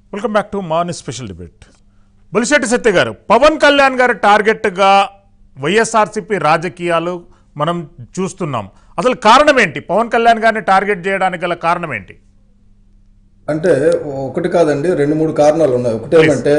Welcome back to morning special debate Bolisetty Satya గారు పవన్ కళ్యాణ్ గారి టార్గెట్గా వైఎస్ఆర్సీపీ రాజకీయాలు మనం చూస్తున్నాం అసలు కారణం ఏంటి పవన్ కళ్యాణ్ గారిని టార్గెట్ చేయడానికి గల కారణం ఏంటి అంటే ఒకటి కాదండి రెండు మూడు కారణాలు ఉన్నాయి ఒకటేమంటే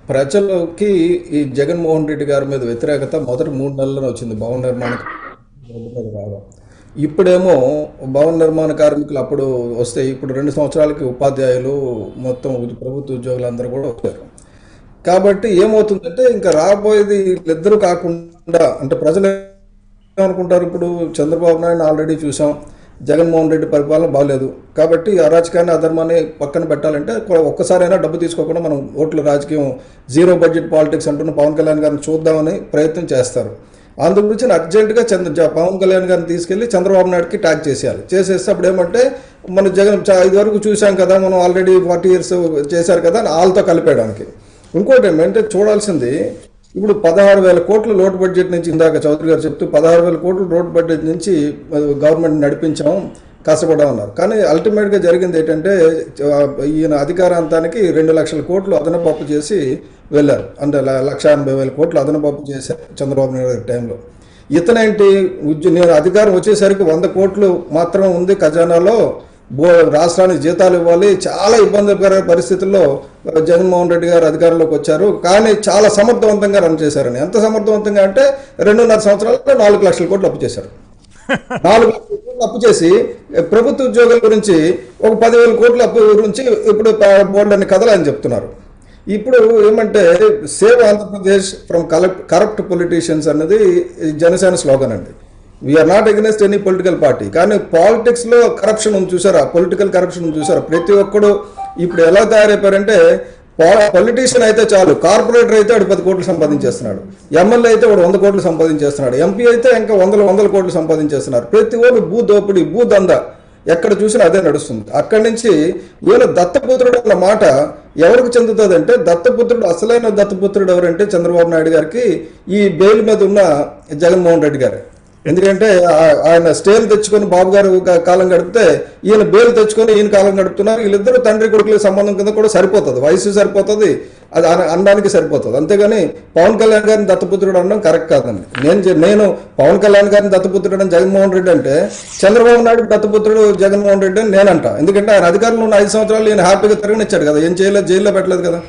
ప్రజలకి ఈ జగన్మోహన్ రెడ్డి గారి మీద వ్యతిరేకత మొదటి మూడు నెలల్లో వచ్చింది భవన నిర్మాణ రోడ్డు మీద రావడం ఇప్పుడేమో భవన నిర్మాణ కార్మికులు అప్పుడు వస్తే ఇప్పుడు రెండు సంవత్సరాలకి ఉపాధ్యాయులు మొత్తం ఉద్య- ప్రభుత్వ ఉద్యోగులందరూ కూడా వచ్చారు కాబట్టి ఏమవుతుందంటే ఇంకా రాబోయేది వీళ్ళిద్దరూ కాకుండా అంటే ప్రజలు ఏమనుకుంటారు ఇప్పుడు చంద్రబాబు నాయుడు ఆల్రెడీ చూసాం జగన్మోహన్ రెడ్డి పరిపాలన బాగలేదు కాబట్టి అరాచకాన్ని అధర్మాన్ని పక్కన పెట్టాలంటే కొ- ఒక్కసారైనా డబ్బు తీసుకోకుండా మనం ఓట్ల రాజకీయం జీరో బడ్జెట్ పాలిటిక్స్ అంటున్న పవన్ కళ్యాణ్ గారిని చూద్దామని ప్రయత్నం చేస్తారు అందు గురించి అర్జెంటుగా చంద్ర జ- పవన్ కళ్యాణ్ గారిని తీసుకెళ్లి చంద్రబాబు నాయుడుకి ట్యాగ్ చేసేయాలి చేసేస్తే అప్పుడు ఏమంటే మన జగన్ చ- ఇది వరకు చూసాం కదా మనం ఆల్రెడీ ఫార్టీ ఇయర్స్ చేశారు కదా అని వాళ్ళతో కలిపేయడానికి ఇంకోటి ఏమంటే చూడాల్సింది ఇప్పుడు పదహారు వేల కోట్ల లోటు బడ్జెట్ నుంచి ఇందాక చౌదరి గారు చెప్తూ పదహారు వేల కోట్ల రోడ్ బడ్జెట్ నుంచి గవర్నమెంట్ నడిపించాం కష్టపడామన్నారు కానీ అల్టిమేట్గా జరిగింది ఏంటంటే ఆ, ఈయన అధికారాంతానికి రెండు లక్షల కోట్లు అదనపు అప్పు చేసి వెళ్ళారు అంటే ల- లక్ష ఎనభై వేల కోట్లు అదనపు అప్పు చేశారు చంద్రబాబు నాయుడు గారి టైంలో ఇతనేంటి ఉద్య నేను అధికారం వచ్చేసరికి వంద కోట్లు మాత్రమే ఉంది ఖజానాలో బో రాష్ట్రానికి జీతాలు ఇవ్వాలి చాలా ఇబ్బందికర పరిస్థితుల్లో జగన్మోహన్ రెడ్డి గారు అధికారంలోకి వచ్చారు కానీ చాలా సమర్థవంతంగా రన్ చేశారని ఎంత సమర్థవంతంగా అంటే రెండున్నర సంవత్సరాల్లో నాలుగు లక్షల కోట్లు అప్పు చేశారు నాలుగు లక్షల కోట్లు అప్పు చేసి ప్రభుత్వ ఉద్యోగుల గురించి ఒక పదివేల కోట్ల అప్పు గురించి ఇప్పుడు బోర్డు అని కథలు అని చెప్తున్నారు ఇప్పుడు ఏమంటే save Andhra Pradesh from corrupt corrupt politicians అన్నది జనసేన స్లోగన్ అండి we're not against any political party కానీ పాలిటిక్స్లో కరప్షన్ ఉంది చూసారా పొలిటికల్ కరప్షన్ ఉంది చూసారా ప్రతి ఒక్కడు ఇప్పుడు ఎలా తయారైపోయారంటే పొలిటీషియన్ అయితే చాలు కార్పొరేటర్ అయితే వాడు పది కోట్లు సంపాదించేస్తున్నాడు ఎమ్మెల్యే అయితే వాడు వంద కోట్లు సంపాదించేస్తున్నాడు ఎంపీ అయితే ఇంకా వందల వందల కోట్లు సంపాదించేస్తున్నారు ప్రతి ఒక్కరు భూ దోపిడీ భూ దంద ఎక్కడ చూసినా అదే నడుస్తుంది అక్కడి నుంచి ఈయన దత్తపుత్రుడు అన్న మాట ఎవరికి చెందుతుంది అంటే దత్తపుత్రుడు అసలైన దత్తపుత్రుడు ఎవరంటే చంద్రబాబు నాయుడు గారికి ఈ బెయిల్ మీద ఉన్న జగన్మోహన్ రెడ్డి గారు ఎందుకంటే ఆ- ఆయన స్టేల్ తెచ్చుకొని బాబు గారు కా- కాలం గడిపితే ఈయన బెయిల్ తెచ్చుకొని ఈయన కాలం గడుపుతున్నారు వీళ్ళిద్దరూ తండ్రి కొడుకుల సంబంధం కింద కూడా సరిపోతుంది వయసు సరిపోతుంది అది అన- అనడానికి సరిపోతుంది అంతేగాని పవన్ కళ్యాణ్ గారిని దత్తపుత్రుడు అనడం కరెక్ట్ కాదండి నేను చె- నేను పవన్ కళ్యాణ్ గారిని దత్తపుత్రుడు అని జగన్మోహన్ రెడ్డి అంటే చంద్రబాబు నాయుడు దత్తపుత్రుడు జగన్మోహన్ రెడ్డి అని నేనంట ఎందుకంటే ఆయన అధికారంలో ఉన్న ఐదు సంవత్సరాలు ఈయన హ్యాపీగా తిరగనిచ్చాడు కదా ఏం చేయలేదు జైల్లో పెట్టలేదు కదా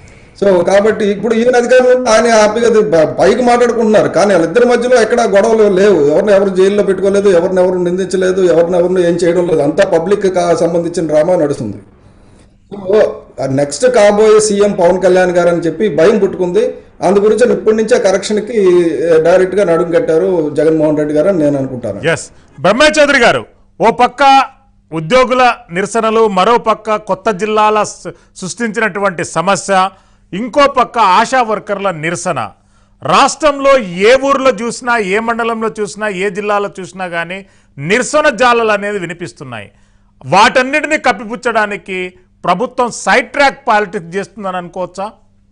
సో కాబట్టి ఇప్పుడు ఈయన అధికారంలో ఉన్న ఆయన హ్యాపీగా ది- బ- పైకి మాట్లాడుకుంటున్నారు కానీ వాళ్ళిద్దరి మధ్యలో ఎక్కడ గొడవలు లేవు ఎవరిని ఎవరు జైల్లో పెట్టుకోలేదు ఎవరిని ఎవరు నిందించలేదు ఎవరిని ఎవరిని ఏం చేయడం లేదు అంతా పబ్లిక్ సంబంధించిన డ్రామా నడుస్తుంది సో నెక్స్ట్ కాబోయే సీఎం పవన్ కళ్యాణ్ గారు అని చెప్పి భయం పుట్టుకుంది అందు గురించి ఇప్పటి నుంచే కరెక్షన్కి డైరెక్ట్ గా నడుము కట్టారు జగన్మోహన్ రెడ్డి గారు అని నేను అనుకుంటాను ఎస్ బ్రహ్మయ్య చౌదరి గారు ఓ పక్క ఉద్యోగుల నిరసనలు మరో పక్క కొత్త జిల్లాల సృ- సృష్టించినటువంటి సమస్య ఇంకో పక్క ఆశా వర్కర్ల నిరసన రాష్ట్రంలో ఏ ఊర్లో చూసినా ఏ మండలంలో చూసినా ఏ జిల్లాలో చూసినా కానీ నిరసన జాలలు అనేది వినిపిస్తున్నాయి వాటన్నిటిని కప్పిపుచ్చడానికి ప్రభుత్వం సైడ్ ట్రాక్ పాలిటిక్స్ చేస్తుందని అనుకోవచ్చా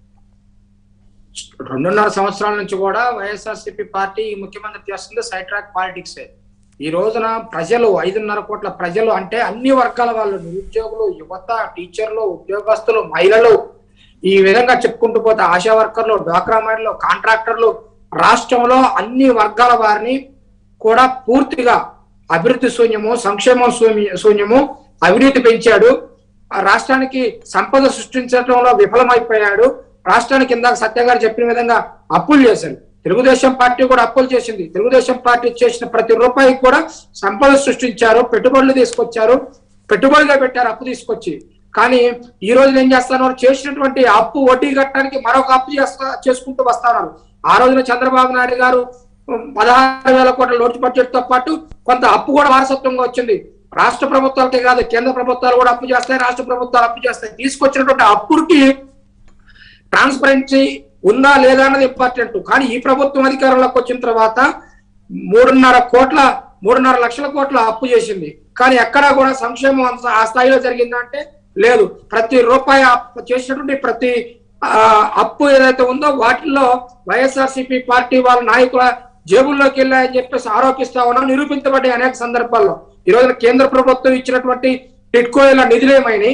రెండున్నర సంవత్సరాల నుంచి కూడా వైఎస్ఆర్సీపీ పార్టీ ఈ ముఖ్యమంత్రి చేస్తుంది సైడ్ ట్రాక్ పాలిటిక్స్ ఈ రోజున ప్రజలు ఐదున్నర కోట్ల ప్రజలు అంటే అన్ని వర్గాల వాళ్ళు నిరుద్యోగులు యువత టీచర్లు ఉద్యోగస్తులు మహిళలు ఈ విధంగా చెప్పుకుంటూ పోతే ఆశా వర్కర్లు డ్వాక్రా మహిళలు కాంట్రాక్టర్లు రాష్ట్రంలో అన్ని వర్గాల వారిని కూడా పూర్తిగా అభివృద్ధి శూన్యము సంక్షేమం శూన్య- శూన్యము అవినీతి పెంచాడు ఆ రాష్ట్రానికి సంపద సృష్టించడంలో విఫలమైపోయాడు రాష్ట్రానికి ఇందాక సత్య గారు చెప్పిన విధంగా అప్పులు చేశారు తెలుగుదేశం పార్టీ కూడా అప్పులు చేసింది తెలుగుదేశం పార్టీ చేసిన ప్రతి రూపాయికి కూడా సంపద సృష్టించారు పెట్టుబడులు తీసుకొచ్చారు పెట్టుబడిగా పెట్టారు అప్పు తీసుకొచ్చి కానీ ఈ రోజు ఏం చేస్తున్నారు చేసినటువంటి అప్పు వడ్డీ కట్టడానికి మరొక అప్పు చేస్తా చేసుకుంటూ వస్తున్నారు ఆ రోజున చంద్రబాబు నాయుడు గారు పదహారు వేల కోట్ల లోటు బడ్జెట్ తో పాటు కొంత అప్పు కూడా వారసత్వంగా వచ్చింది రాష్ట్ర ప్రభుత్వాలకే కాదు కేంద్ర ప్రభుత్వాలు కూడా అప్పు చేస్తాయి రాష్ట్ర ప్రభుత్వాలు అప్పు చేస్తాయి తీసుకొచ్చినటువంటి అప్పుకి ట్రాన్స్పరెన్సీ ఉందా లేదా అన్నది ఇంపార్టెంట్ కానీ ఈ ప్రభుత్వం అధికారంలోకి వచ్చిన తర్వాత మూడున్నర కోట్ల మూడున్నర లక్షల కోట్ల అప్పు చేసింది కానీ ఎక్కడా కూడా సంక్షేమం అంత- ఆ స్థాయిలో జరిగిందంటే లేదు ప్రతి రూపాయి అప్పు చేసినటువంటి ప్రతి ఆ, అప్పు ఏదైతే ఉందో వాటిల్లో వైఎస్ఆర్సీపీ పార్టీ వాళ్ళ నాయకుల జేబుల్లోకి వెళ్ళాయని చెప్పేసి ఆరోపిస్తా ఉన్నాం నిరూపించబడ్డాయి అనేక సందర్భాల్లో ఈ రోజున కేంద్ర ప్రభుత్వం ఇచ్చినటువంటి టిట్కోల నిధులేమైనాయి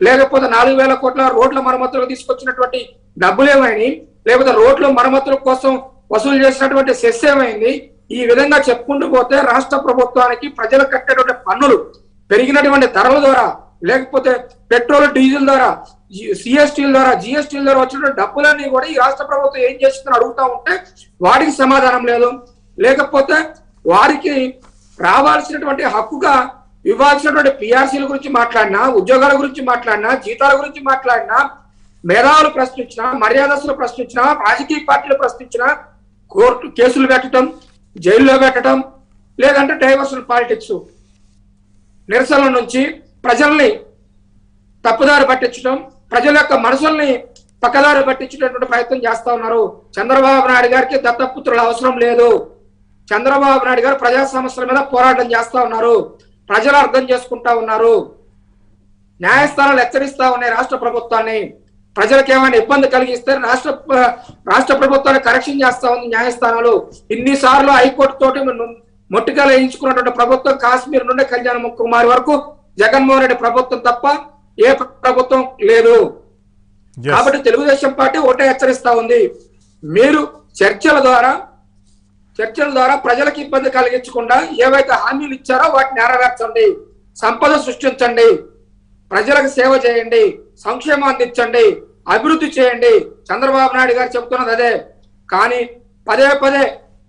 లేకపోతే నాలుగు వేల కోట్ల రోడ్ల మరమ్మతులకు తీసుకొచ్చినటువంటి డబ్బులు ఏమైంది లేకపోతే రోడ్ల మరమ్మతుల కోసం వసూలు చేసినటువంటి సెస్ ఏమైంది ఈ విధంగా చెప్పుకుంటూ పోతే రాష్ట్ర ప్రభుత్వానికి ప్రజలు కట్టేటువంటి పన్నులు పెరిగినటువంటి ధరల ద్వారా లేకపోతే పెట్రోల్ డీజిల్ ద్వారా సిఎస్టీల ద్వారా జిఎస్టీల ద్వారా వచ్చిన డబ్బులన్నీ కూడా ఈ రాష్ట్ర ప్రభుత్వం ఏం చేస్తుందని అడుగుతా ఉంటే వాడికి సమాధానం లేదు లేకపోతే వారికి రావాల్సినటువంటి హక్కుగా ఇవ్వాల్సినటువంటి పిఆర్సీల గురించి మాట్లాడినా ఉద్యోగాల గురించి మాట్లాడినా జీతాల గురించి మాట్లాడినా మేధావులు ప్రశ్నించినా మర్యాదస్తులు ప్రశ్నించినా రాజకీయ పార్టీలు ప్రశ్నించినా కోర్టు కేసులు పెట్టడం జైల్లో పెట్టడం లేదంటే డైవర్షన్ పాలిటిక్స్ నిరసనల నుంచి ప్రజల్ని తప్పుదారి పట్టించడం ప్రజల యొక్క మనసుల్ని పక్కదారి పట్టించేటటువంటి ప్రయత్నం చేస్తా ఉన్నారు చంద్రబాబు నాయుడు గారికి దత్తపుత్రుల అవసరం లేదు చంద్రబాబు నాయుడు గారు ప్రజా సమస్యల మీద పోరాటం చేస్తా ఉన్నారు ప్రజలు అర్థం చేసుకుంటా ఉన్నారు న్యాయస్థానాలు హెచ్చరిస్తా ఉన్నాయి రాష్ట్ర ప్రభుత్వాన్ని ప్రజలకు ఏమైనా ఇబ్బంది కలిగిస్తే రాష్ట్ర రాష్ట్ర ప్రభుత్వాన్ని కరెక్షన్ చేస్తా ఉంది న్యాయస్థానాలు ఇన్నిసార్లు హైకోర్టు తోటి మొట్టికాలు వేయించుకున్నటువంటి ప్రభుత్వం కాశ్మీర్ నుండి కళ్యాణ కుమారి వరకు జగన్మోహన్ రెడ్డి ప్రభుత్వం తప్ప ఏ ప్రభుత్వం లేదు Yes. కాబట్టి తెలుగుదేశం పార్టీ ఒకటే హెచ్చరిస్తా ఉంది మీరు చర్చల ద్వారా చర్చల ద్వారా ప్రజలకు ఇబ్బంది కలిగించకుండా ఏవైతే హామీలు ఇచ్చారో వాటిని నెరవేర్చండి సంపద సృష్టించండి ప్రజలకు సేవ చేయండి సంక్షేమం అందించండి అభివృద్ధి చేయండి చంద్రబాబు నాయుడు గారు చెబుతున్నది అదే కానీ పదే పదే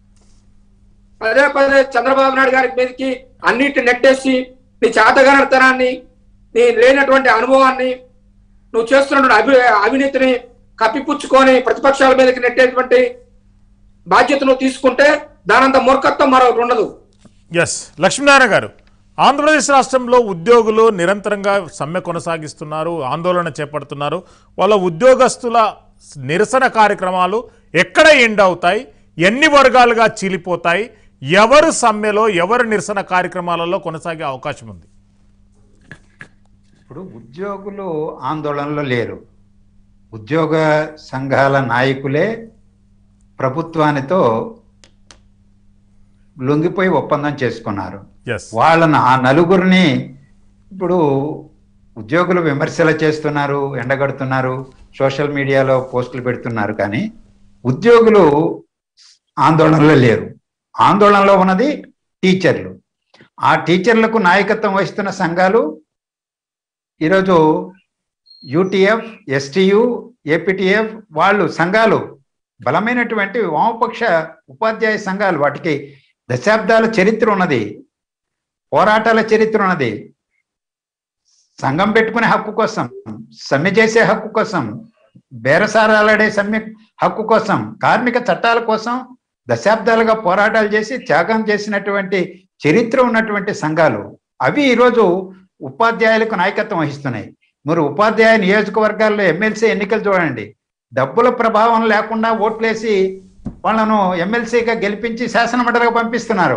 పదే పదే చంద్రబాబు నాయుడు గారి మీదకి అన్నిటి నెట్టేసి నీ చేతగానితనాన్ని నీ లేనటువంటి అనుభవాన్ని నువ్వు చేస్తున్నటువంటి అభి అవినీతిని కప్పిపుచ్చుకొని ప్రతిపక్షాల మీదకి నెట్టేటువంటి బాధ్యత నువ్వు తీసుకుంటే దానంత మూర్ఖత్వం మరొకటి ఉండదు ఎస్ లక్ష్మీనారాయణ గారు ఆంధ్రప్రదేశ్ రాష్ట్రంలో ఉద్యోగులు నిరంతరంగా సమ్మె కొనసాగిస్తున్నారు ఆందోళన చేపడుతున్నారు వాళ్ళ ఉద్యోగస్తుల నిరసన కార్యక్రమాలు ఎక్కడ ఎండ్ అవుతాయి ఎన్ని వర్గాలుగా చీలిపోతాయి ఎవరు సమ్మెలో ఎవరు నిరసన కార్యక్రమాలలో కొనసాగే అవకాశం ఉంది ఇప్పుడు ఉద్యోగులు ఆందోళనలో లేరు ఉద్యోగ సంఘాల నాయకులే ప్రభుత్వానితో లొంగిపోయి ఒప్పందం చేసుకున్నారు ఎస్ వాళ్ళని ఆ నలుగురిని ఇప్పుడు ఉద్యోగులు విమర్శలు చేస్తున్నారు ఎండగడుతున్నారు సోషల్ మీడియాలో పోస్టులు పెడుతున్నారు కానీ ఉద్యోగులు ఆందోళనలో లేరు ఆందోళనలో ఉన్నది టీచర్లు ఆ టీచర్లకు నాయకత్వం వహిస్తున్న సంఘాలు ఈరోజు యూటీఎఫ్ ఎస్టియు ఏపీటీఎఫ్ వాళ్ళు సంఘాలు బలమైనటువంటి వామపక్ష ఉపాధ్యాయ సంఘాలు వాటికి దశాబ్దాల చరిత్ర ఉన్నది పోరాటాల చరిత్ర ఉన్నది సంఘం పెట్టుకునే హక్కు కోసం సమ్మె చేసే హక్కు కోసం బేరసారాలాడే సమ్మె హక్కు కోసం కార్మిక చట్టాల కోసం దశాబ్దాలుగా పోరాటాలు చేసి త్యాగం చేసినటువంటి చరిత్ర ఉన్నటువంటి సంఘాలు అవి ఈరోజు ఉపాధ్యాయులకు నాయకత్వం వహిస్తున్నాయి మీరు ఉపాధ్యాయ నియోజకవర్గాల్లో ఎమ్మెల్సీ ఎన్నికలు చూడండి డబ్బుల ప్రభావం లేకుండా ఓట్లేసి వాళ్ళను ఎమ్మెల్సీగా గెలిపించి శాసనమండలిగా పంపిస్తున్నారు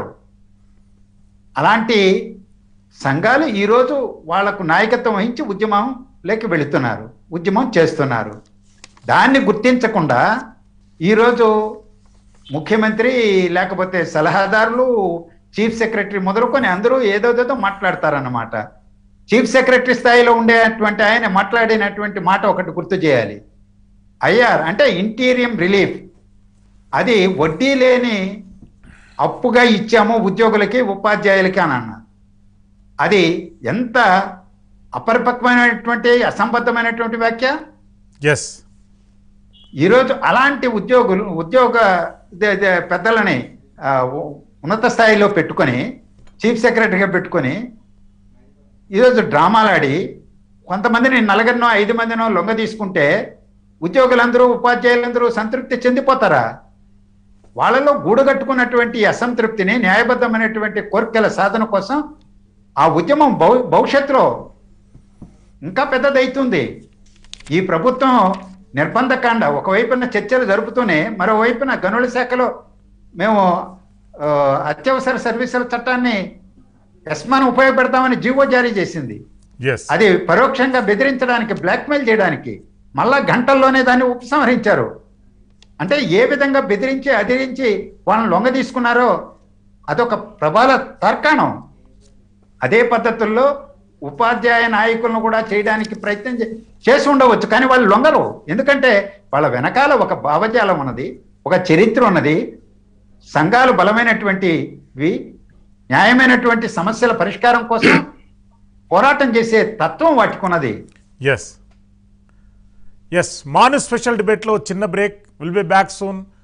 అలాంటి సంఘాలు ఈరోజు వాళ్లకు నాయకత్వం వహించి ఉద్యమం లేక వెళుతున్నారు ఉద్యమం చేస్తున్నారు దాన్ని గుర్తించకుండా ఈరోజు ముఖ్యమంత్రి లేకపోతే సలహాదారులు చీఫ్ సెక్రటరీ మొదలుకొని అందరూ ఏదోదేదో మాట్లాడతారన్నమాట చీఫ్ సెక్రటరీ స్థాయిలో ఉండేటువంటి ఆయన మాట్లాడినటువంటి మాట ఒకటి గుర్తు చేయాలి ఐఆర్ అంటే ఇంటీరియం రిలీఫ్ అది వడ్డీ లేని అప్పుగా ఇచ్చాము ఉద్యోగులకి ఉపాధ్యాయులకి అని అన్నారు అది ఎంత అపరిపక్వమైనటువంటి అసంబద్ధమైనటువంటి వ్యాఖ్య ఎస్ ఈరోజు అలాంటి ఉద్యోగులు ఉద్యోగ దే- దే- పెద్దలని ఆ, ఉ- ఉన్నత స్థాయిలో పెట్టుకొని చీఫ్ సెక్రటరీగా పెట్టుకొని ఈరోజు డ్రామాలాడి కొంతమందిని నలుగురినో ఐదు మందినో లొంగ తీసుకుంటే ఉద్యోగులందరూ ఉపాధ్యాయులందరూ సంతృప్తి చెందిపోతారా వాళ్ళలో గూడుగట్టుకున్నటువంటి ఈ అసంతృప్తిని న్యాయబద్ధమైనటువంటి కోరికల సాధన కోసం ఆ ఉద్యమం భవ భవిష్యత్తులో ఇంకా పెద్దదవుతుంది ఈ ప్రభుత్వం నిర్బంధకాండ ఒకవైపున చర్చలు జరుపుతూనే మరోవైపున గనుల శాఖలో మేము ఆ, అత్యవసర సర్వీసుల చట్టాన్ని ఎస్మాను ఉపయోగపెడతామని జీవో జారీ చేసింది ఎస్ అది పరోక్షంగా బెదిరించడానికి బ్లాక్మెయిల్ చేయడానికి మళ్ళా గంటల్లోనే దాన్ని ఉపసంహరించారు అంటే ఏ విధంగా బెదిరించి అదిరించి వాళ్ళని లొంగ తీసుకున్నారో అదొక ప్రబల తర్కాణం అదే పద్ధతుల్లో ఉపాధ్యాయ నాయకులను కూడా చేయడానికి ప్రయత్నం చే- చేసి ఉండవచ్చు కానీ వాళ్ళు లొంగరు ఎందుకంటే వాళ్ళ వెనకాల ఒక భావజాలం ఉన్నది ఒక చరిత్ర ఉన్నది సంఘాలు బలమైనటువంటివి న్యాయమైనటువంటి సమస్యల పరిష్కారం కోసం పోరాటం చేసే తత్వం వాటికి ఉన్నది ఎస్ ఎస్ మాను స్పెషల్ డిబేట్లో చిన్న break will be back soon